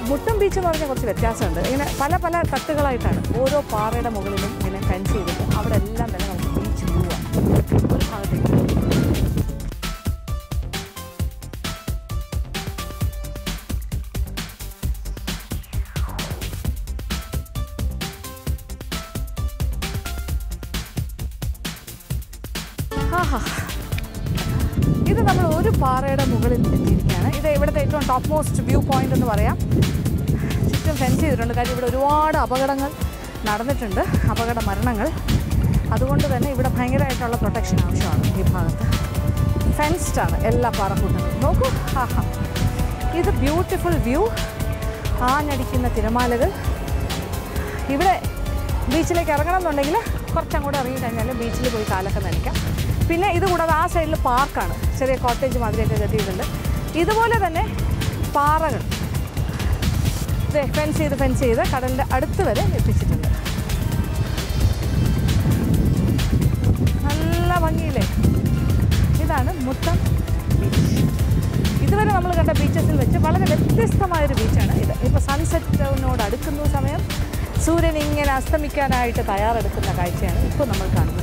Muttom beach എന്ന് പറഞ്ഞാൽ കുറച്ച് വ്യത്യാസമുണ്ട് ഇങ്ങനെ പല പല തട്ടുകളായിട്ടാണ് ഓരോ പാറയുടെ മുകളിലും ഇങ്ങനെ ഫെൻസ് ചെയ്തിട്ട് അവിടെ എല്ലാം തന്നെ നമുക്ക് ബീച്ച് പോവാം ഒരു ഭാഗത്തേക്ക് ആഹാ ഇത് നമ്മൾ ഒരു പാറയുടെ മുകളിൽ എത്തിയിരിക്കുകയാണ് ഇത് ഇവിടുത്തെ ഏറ്റവും ടോപ്പ് മോസ്റ്റ് വ്യൂ പോയിന്റ് എന്ന് പറയാം ചുറ്റും ഫെൻസ് ചെയ്തിട്ടുണ്ട് കാര്യം ഇവിടെ ഒരുപാട് അപകടങ്ങൾ നടന്നിട്ടുണ്ട് അപകട മരണങ്ങൾ അതുകൊണ്ട് തന്നെ ഇവിടെ ഭയങ്കരമായിട്ടുള്ള പ്രൊട്ടക്ഷൻ ആവശ്യമാണ് ഈ ഭാഗത്ത് ഫെൻസ്ഡ് ആണ് എല്ലാ പാറക്കൂട്ടങ്ങളും നോക്കൂ ആഹാ ഇത് ബ്യൂട്ടിഫുൾ വ്യൂ ആഞ്ഞടിക്കുന്ന തിരമാലകൾ ഇവിടെ ബീച്ചിലേക്ക് ഇറങ്ങണം എന്നുണ്ടെങ്കിൽ കുറച്ചങ്ങോട്ട് ഇറങ്ങി കഴിഞ്ഞാൽ ബീച്ചിൽ പോയി കാലൊക്കെ നനയ്ക്കാം പിന്നെ ഇത് കൂടാതെ ആ സൈഡിൽ പാർക്കാണ് ചെറിയ കോട്ടേജ് മാതിരിയൊക്കെ കെട്ടിയിട്ടുണ്ട് ഇതുപോലെ തന്നെ പാറകൾ ഇതേ ഫെൻസ് ചെയ്ത് ഫെൻസ് ചെയ്ത് കടലിൻ്റെ അടുത്ത് വരെ എത്തിച്ചിട്ടുണ്ട് നല്ല ഭംഗിയില്ലേ ഇതാണ് മുത്തം ബീച്ച് ഇതുവരെ നമ്മൾ കണ്ട ബീച്ചസിൽ വെച്ച് വളരെ വ്യത്യസ്തമായൊരു ബീച്ചാണ് ഇത് ഇപ്പോൾ സൺസെറ്റിനോട് അടുക്കുന്ന സമയം സൂര്യൻ ഇങ്ങനെ അസ്തമിക്കാനായിട്ട് തയ്യാറെടുക്കുന്ന കാഴ്ചയാണ് ഇപ്പോൾ നമ്മൾ കാണുന്നത്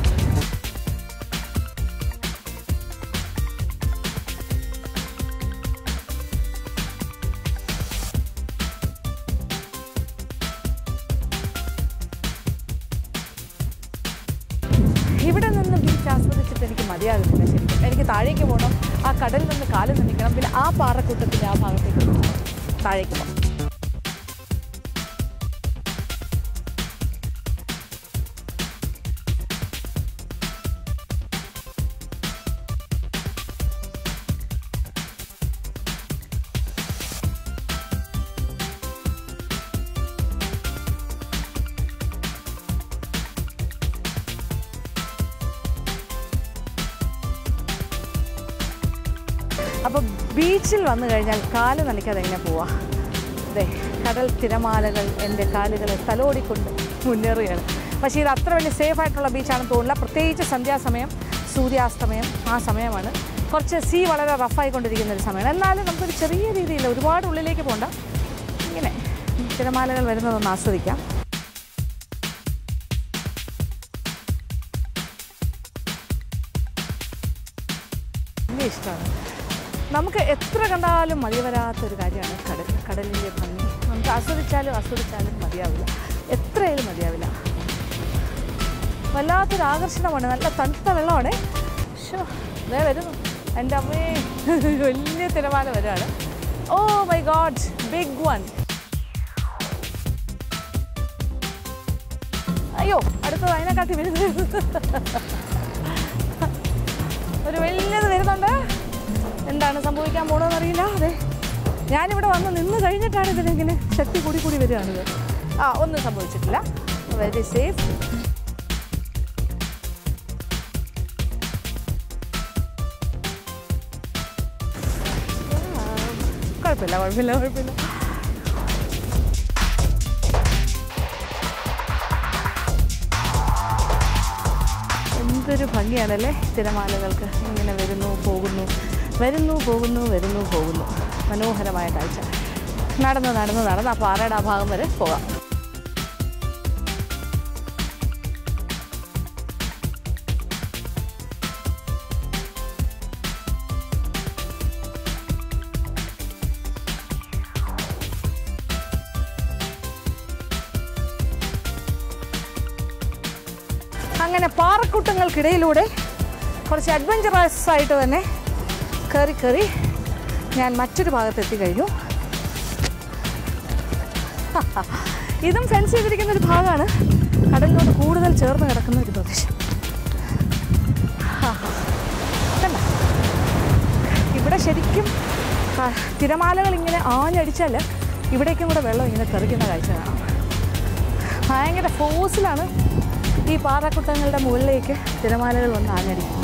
ഇവിടെ നിന്ന് ബീച്ച് ആസ്വദിച്ചിട്ട് എനിക്ക് മതിയാകുന്നില്ല ശരിക്കും എനിക്ക് താഴേക്ക് പോകണം ആ കടലിൽ നിന്ന് കാല് നന്നിക്കണം പിന്നെ ആ പാറക്കൂട്ടത്തിൻ്റെ ആ ഭാഗത്തേക്ക് പോകണം. താഴേക്ക് പോകണം അപ്പോൾ ബീച്ചിൽ വന്നു കഴിഞ്ഞാൽ കാല് നനയ്ക്കാതെ എങ്ങനെ പോവാ അതെ കടൽ തിരമാലകൾ എൻ്റെ കാലുകളെ തലോടിക്കൊണ്ട് മുന്നേറുകയാണ് പക്ഷേ ഇത് അത്ര വലിയ സേഫ് ആയിട്ടുള്ള ബീച്ചാണെന്ന് തോന്നില്ല പ്രത്യേകിച്ച് സന്ധ്യാസമയം സൂര്യാസ്തമയം ആ സമയമാണ് കുറച്ച് സീ വളരെ റഫായിക്കൊണ്ടിരിക്കുന്ന ഒരു സമയമാണ് എന്നാലും നമുക്കൊരു ചെറിയ രീതിയിൽ ഒരുപാട് ഉള്ളിലേക്ക് പോകണ്ട ഇങ്ങനെ തിരമാലകൾ വരുന്നതൊന്ന് ആസ്വദിക്കാം വലിയ ഇഷ്ടമാണ് നമുക്ക് എത്ര കണ്ടാലും മതി വരാത്തൊരു കാര്യമാണ് കടൽ കടലിൻ്റെ ഭംഗി നമുക്ക് ആസ്വദിച്ചാലും ആസ്വദിച്ചാലും മതിയാവില്ല എത്രയായാലും മതിയാവില്ല വല്ലാത്തൊരു ആകർഷണമാണ് നല്ല തണുത്ത വെള്ളമാണ് ഷോ അതേ വരുന്നു എൻ്റെ അമ്മേ വലിയ തിരമാല വരികയാണ് oh my god big one അയ്യോ അടുത്തത് അതിനെക്കാട്ടി വരുന്നത് ഒരു വലിയത് വരുന്നുണ്ട് എന്താണ് സംഭവിക്കാൻ പോണെന്ന് അറിയില്ല അതെ ഞാനിവിടെ വന്ന് നിന്ന് കഴിഞ്ഞിട്ടാണ് ഇതിനിങ്ങനെ ശക്തി കൂടി കൂടി വരികയാണിത് ആ ഒന്നും സംഭവിച്ചിട്ടില്ല വെരി സേഫ് കുഴപ്പമില്ല കുഴപ്പമില്ല കുഴപ്പമില്ല എന്തൊരു ഭംഗിയാണല്ലേ തിരമാലകൾക്ക് ഇങ്ങനെ വരുന്നു പോകുന്നു വരുന്നു പോകുന്നു വരുന്നു പോകുന്നു മനോഹരമായ കാഴ്ച നടന്ന് നടന്ന് നടന്ന് ആ പാറയുടെ ആ ഭാഗം വരെ പോകാം അങ്ങനെ പാറക്കൂട്ടങ്ങൾക്കിടയിലൂടെ കുറച്ച് അഡ്വഞ്ചറസ് ആയിട്ട് തന്നെ കയറി കയറി ഞാൻ മറ്റൊരു ഭാഗത്തെത്തി കഴിഞ്ഞു ഇതും ഫെൻസ് ചെയ്തിരിക്കുന്ന ഒരു ഭാഗമാണ് കടലിനോട് കൂടുതൽ ചേർന്ന് കിടക്കുന്ന ഒരു പ്രദേശം കണ്ട ഇവിടെ ശരിക്കും ആ, തിരമാലകൾ ഇങ്ങനെ ആഞ്ഞടിച്ചാൽ ഇവിടേക്കും കൂടെ വെള്ളം ഇങ്ങനെ തെറിക്കുന്ന കാഴ്ച കാണാം ഭയങ്കര ഫോഴ്സിലാണ് ഈ പാറക്കുട്ടങ്ങളുടെ മുകളിലേക്ക് തിരമാലകൾ വന്ന് ആഞ്ഞടിക്കുന്നത്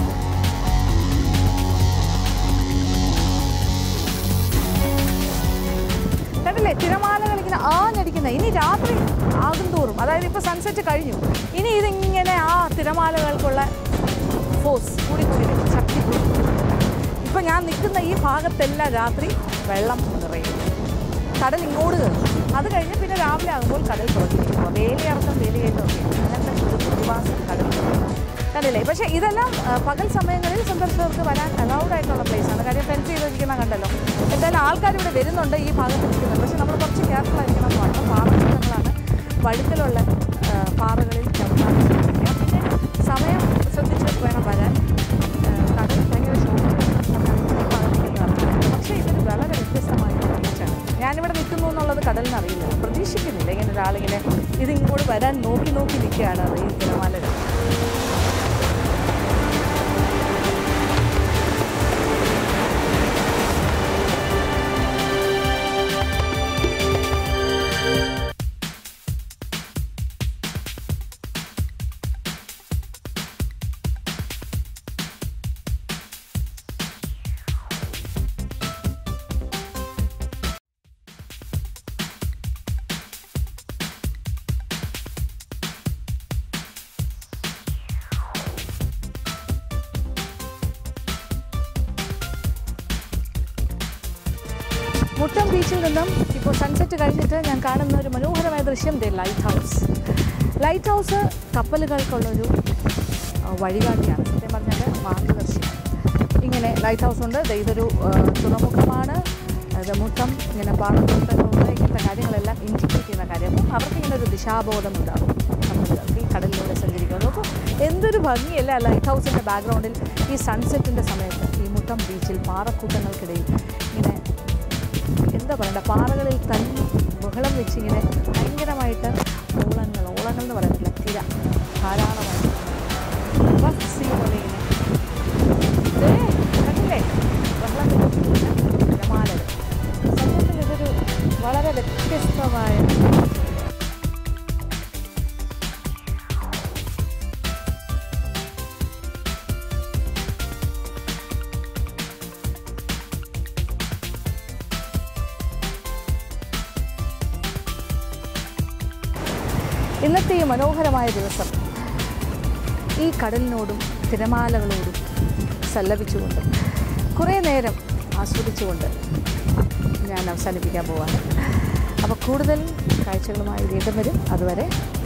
കണ്ടില്ലേ തിരമാലകൾ ഇങ്ങനെ ആഞ്ഞടിക്കുന്ന ഇനി രാത്രി ആകും തോറും അതായത് ഇപ്പോൾ സൺസെറ്റ് കഴിഞ്ഞു ഇനി ഇതിങ്ങനെ ആ തിരമാലകൾക്കുള്ള ഫോഴ്സ് കൂടി കൂടി വരും ശക്തി കൂടി കൂടി വരും. ഇപ്പം ഞാൻ നിൽക്കുന്ന ഈ ഭാഗത്തെല്ലാം രാത്രി വെള്ളം നിറയും കടൽ ഇങ്ങോട്ട് കയറും അത് കഴിഞ്ഞ് പിന്നെ രാവിലെ ആകുമ്പോൾ കടൽ പുറത്തേക്ക് പോകും വേലിയിറക്കം വേലിയേറ്റം ഒക്കെ അങ്ങനത്തെ ഒരു പ്രതിഭാസം കടൽ കണ്ടില്ലേ പക്ഷേ ഇതെല്ലാം ആ, പകൽ സമയങ്ങളിൽ സന്ദർശകർക്ക് വരാൻ അലൗഡ് ആയിട്ടുള്ള പ്ലേസാണ് കാര്യം ഫെൻസ് ചെയ്ത് വെച്ചിരിക്കുന്ന കണ്ടല്ലോ എന്തായാലും ആൾക്കാർ ഇവിടെ വരുന്നുണ്ട് ഈ ഭാഗത്ത് നിൽക്കുന്നുണ്ട് പക്ഷേ നമ്മൾ കുറച്ച് കെയർഫുൾ ആയിരിക്കണം എന്ന് പറഞ്ഞു പാറക്കൂട്ടങ്ങളാണ് വഴുക്കലുള്ള ആ, പാറകളിൽ ചവിട്ടാൻ ശ്രമിക്കുക പിന്നെ സമയം ശ്രദ്ധിച്ച് വേണം വരാൻ ആ, കടൽ ഭയങ്കര ഷോർട്ട് പക്ഷേ ഇതൊരു വളരെ വ്യത്യസ്തമായ ബീച്ചാണ് ഞാനിവിടെ നിൽക്കുന്നു എന്നുള്ളത് കടലിന് അറിയില്ല പ്രതീക്ഷിക്കുന്നില്ല ഇങ്ങനെ ഒരാളിങ്ങനെ ഇതിങ്ങോട്ട് വരാൻ നോക്കി നോക്കി നിൽക്കുകയാണ് അത് ഈ തിരമാലകൾ മുട്ടം ബീച്ചിൽ നിന്നും ഇപ്പോൾ സൺസെറ്റ് കഴിഞ്ഞിട്ട് ഞാൻ കാണുന്ന ഒരു മനോഹരമായ ദൃശ്യം ദേ ലൈറ്റ് ഹൗസ് ലൈറ്റ് ഹൗസ് കപ്പലുകൾക്കുള്ളൊരു ആ, വഴികാട്ടിയാണ് സത്യം പറഞ്ഞാൽ മാർഗദർശിയാണ് ഇങ്ങനെ ലൈറ്റ് ഹൗസ് ഉണ്ട് ദേ ഇതൊരു ആ, തുറമുഖമാണ് അത് മുട്ടം ഇങ്ങനെ പാടത്തോട്ടങ്ങളുണ്ട് ഇങ്ങനത്തെ കാര്യങ്ങളെല്ലാം ഇൻഡിക്കേറ്റ് ചെയ്യുന്ന കാര്യം അപ്പം അവർക്ക് ഇങ്ങനെ ഒരു ദിശാബോധം ഉണ്ടാകും കപ്പലുകൾക്ക് ഈ കടലിലൂടെ സഞ്ചരിക്കുന്നത് അപ്പോൾ എന്തൊരു ഭംഗിയല്ല ലൈറ്റ് ഹൗസിൻ്റെ ബാക്ക്ഗ്രൗണ്ടിൽ ഈ സൺസെറ്റിൻ്റെ സമയത്ത് ഈ മുട്ടം ബീച്ചിൽ പാറക്കൂട്ടങ്ങൾക്കിടയിൽ ഇങ്ങനെ എന്താ പറയണ്ട പാറകളിൽ തല്ലി ബഹളം വെച്ചിങ്ങനെ ഭയങ്കരമായിട്ട് ഓളങ്ങൾ ഓളങ്ങൾ എന്ന് പറയുന്നില്ല തിര ധാരാളമായിട്ട് ബസ്സി പോലെ ഇങ്ങനെ ദേ, കണ്ടില്ലേ ബഹളം വെച്ചിട്ടില്ല തിരമാലകൾ സത്യത്തിൽ ഇതൊരു വളരെ വ്യത്യസ്തമായ ഇന്നത്തെ ഈ മനോഹരമായ ദിവസം ഈ കടലിനോടും തിരമാലകളോടും സല്ലപിച്ചുകൊണ്ട് കുറേ നേരം ആസ്വദിച്ചുകൊണ്ട് ഞാൻ അവസാനിപ്പിക്കാൻ പോവാണ് അപ്പോൾ കൂടുതൽ കാഴ്ചകളുമായി വീണ്ടും വരും അതുവരെ